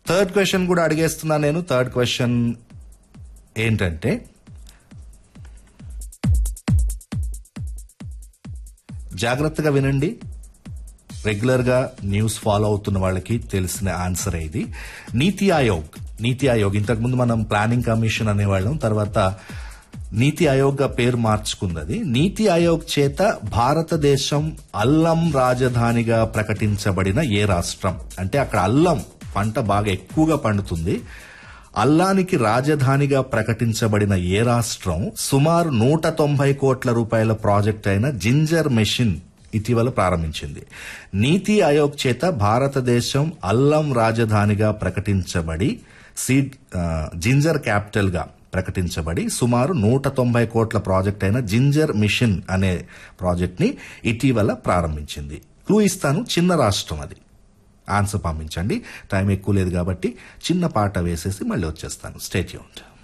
third question కూడా అడిగేస్తున్నా నేను third question ఏంటంటే జాగ్రత్తగా వినండి రెగ్యులర్ గా న్యూస్ ఫాలో అవుతున్న వాళ్ళకి తెలిసిన ఆన్సర్ ఇది నీతి ఆయోగ్ నీతి ఆయోగ్ ఇంతకుముందు మనం ప్లానింగ్ కమిషన్ అనేవాళ్ళం తర్వాత నీతి ఆయోగ్ గా పేరు మార్చుకుంది నీతి ఆయోగ్ చేత భారతదేశం అల్లం రాజధానిగా ప్రకటించబడిన ఏ రాష్ట్రం అంటే అక్కడ అల్లం పంట బాగా ఎక్కువగా పండుతుంది అల్లానికి రాజధానిగా ప్రకటించబడిన ఏ రాష్ట్రం సుమారు నూట తొంభై కోట్ల రూపాయల ప్రాజెక్ట్ అయిన జింజర్ మెషిన్ ఇటీవల ప్రారంభించింది నీతి ఆయోగ్ చేత భారతదేశం అల్లం రాజధానిగా ప్రకటించబడి సీడ్ ఆ, జింజర్ క్యాపిటల్ గా ప్రకటించబడి సుమారు నూట తొంభై కోట్ల ప్రాజెక్ట్ అయిన జింజర్ మిషన్ అనే ప్రాజెక్ట్ ని ఇటీవల ప్రారంభించింది క్లూ ఇస్తాను చిన్న రాష్ట్రం అది ఆన్సర్ పంపించండి టైం ఎక్కువ లేదు కాబట్టి చిన్న పాట వేసేసి మళ్ళీ వచ్చేస్తాను స్టేట్ యూన్